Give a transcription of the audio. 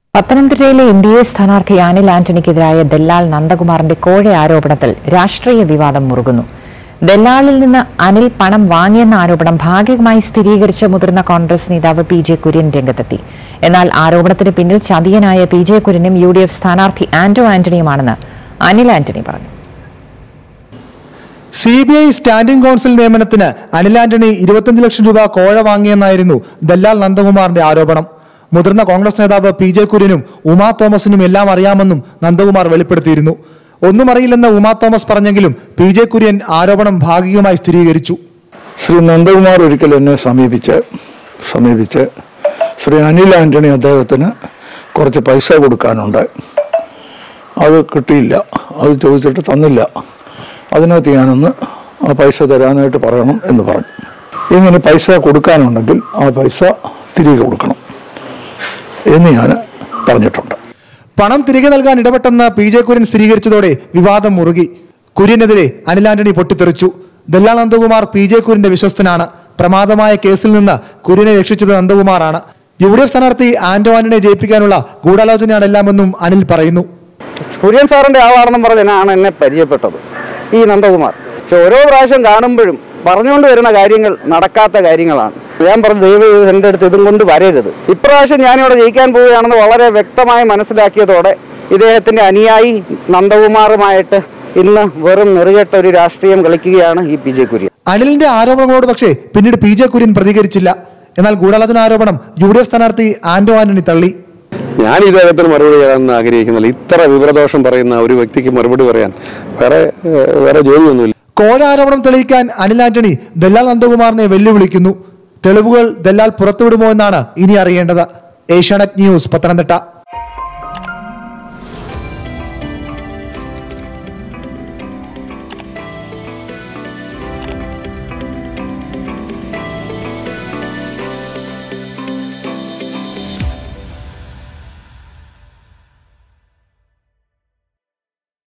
പത്തനംതിട്ടയിലെ N D A സ്ഥാനാർത്ഥി അനിൽ ആന്റണിക്കെതിരായ ദല്ലാൽ നന്ദകുമാറിന്റെ കോഴ ആരോപണത്തിൽ രാഷ്ട്രീയ വിവാദം മുറുകുന്നു ദല്ലാളിൽ നിന്ന് അനിൽ പണം വാങ്ങിയെന്ന ആരോപണം ഭാഗികമായി സ്ഥിരീകരിച്ച മുതിർന്ന കോൺഗ്രസ് നേതാവ് പി ജെ കുര്യൻ രംഗത്തെത്തി എന്നാൽ ആരോപണത്തിന് പിന്നിൽ ചതിയനായ പി ജെ കുര്യനും യു ഡി എഫ് സ്ഥാനാർത്ഥി ആന്റോ ആന്റണിയുമാണെന്ന് അനിൽ ആന്റണി പറഞ്ഞു C B I standing council നിയമനത്തിന് അനിൽ ആന്റണി ഇരുപത്തഞ്ച് ലക്ഷം രൂപ കോഴ വാങ്ങിയെന്നായിരുന്നു ദല്ലാൽ നന്ദകുമാറിന്റെ ആരോപണം മുതിർന്ന കോൺഗ്രസ് നേതാവ് പി ജെ കുര്യനും ഉമാ തോമസിനും എല്ലാം അറിയാമെന്നും നന്ദകുമാർ വെളിപ്പെടുത്തിയിരുന്നു ഒന്നും അറിയില്ലെന്ന് ഉമാ തോമസ് പറഞ്ഞെങ്കിലും പി ജെ കുര്യൻ ആരോപണം ഭാഗികമായി സ്ഥിരീകരിച്ചു ശ്രീ നന്ദകുമാർ ഒരിക്കൽ എന്നെ സമീപിച്ച് സമീപിച്ച് ശ്രീ അനിൽ ആന്റണി അദ്ദേഹത്തിന് കുറച്ച് പൈസ കൊടുക്കാനുണ്ട് അത് കിട്ടിയില്ല അത് ചോദിച്ചിട്ട് തന്നില്ല അതിനകത്ത് ഞാനൊന്ന് ആ പൈസ തരാനായിട്ട് പറയണം എന്ന് പറഞ്ഞു ഇങ്ങനെ പൈസ കൊടുക്കാനുണ്ടെങ്കിൽ ആ പൈസ തിരികെ കൊടുക്കണം എന്ന് ഞാൻ പറഞ്ഞിട്ടുണ്ട് പണം തിരികെ നൽകാൻ ഇടപെട്ടെന്ന് പി ജെ കുര്യൻ സ്ഥിരീകരിച്ചതോടെ വിവാദം മുറുകി കുര്യനെതിരെ അനിൽ ആന്റണി പൊട്ടിത്തെറിച്ചു ദല്ലാൽ നന്ദകുമാർ പി ജെ കുര്യന്റെ വിശ്വസ്തനാണ് പ്രമാദമായ കേസിൽ നിന്ന് കുര്യനെ രക്ഷിച്ചത് നന്ദകുമാറാണ് യു ഡി എഫ് സ്ഥാനാർത്ഥി ആന്റോ ആന്റണിയെ ജയിപ്പിക്കാനുള്ള ഗൂഢാലോചനയാണ് എല്ലാമെന്നും അനിൽ പറയുന്നു കുര്യൻ സാറിന്റെ ആളാണെന്നും പറഞ്ഞാണ് എന്നെ പരിചയപ്പെട്ടത് ഈ നന്ദകുമാർ പക്ഷെ ഓരോ പ്രാവശ്യം കാണുമ്പോഴും പറഞ്ഞുകൊണ്ട് വരുന്ന കാര്യങ്ങൾ നടക്കാത്ത കാര്യങ്ങളാണ് ഞാൻ പറഞ്ഞു ദൈവം ഇത് എൻ്റെ അടുത്ത് ഇതും കൊണ്ട് വരരുത് ഇപ്രാവശ്യം ഞാനിവിടെ ജയിക്കാൻ പോവുകയാണെന്ന് വളരെ വ്യക്തമായി മനസ്സിലാക്കിയതോടെ ഇദ്ദേഹത്തിന്റെ അനുയായി നന്ദകുമാറുമായിട്ട് ഇന്ന് വെറും നെറുകെട്ട ഒരു രാഷ്ട്രീയം കളിക്കുകയാണ് ഈ പി ജെ കുര്യൻ അനിലിന്റെ ആരോപണങ്ങളോട് പക്ഷേ പിന്നീട് പി ജെ കുര്യൻ പ്രതികരിച്ചില്ല എന്നാൽ ഗൂഢാലോചന ആരോപണം യു ഡി എഫ് സ്ഥാനാർത്ഥി ആന്റോ ആന്റണി തള്ളി ഞാൻ ഇദ്ദേഹത്തിന് മറുപടി പറയാമെന്ന് ആഗ്രഹിക്കുന്നില്ല ഇത്ര വിവരദോഷം പറയുന്ന ഒരു വ്യക്തിക്ക് മറുപടി പറയാൻ വേറെ ഏഹ്, വേറെ ജോലിയൊന്നുമില്ല കോഴ ആരോപണം തെളിയിക്കാൻ അനിൽ ആന്റണി ദല്ലാൽ നന്ദകുമാറിനെ വെല്ലുവിളിക്കുന്നു തെളിവുകൾ ദല്ലാൽ പുറത്തുവിടുമോ എന്നാണ് ഇനി അറിയേണ്ടത് ഏഷ്യാനെറ്റ് ന്യൂസ് പത്തനംതിട്ട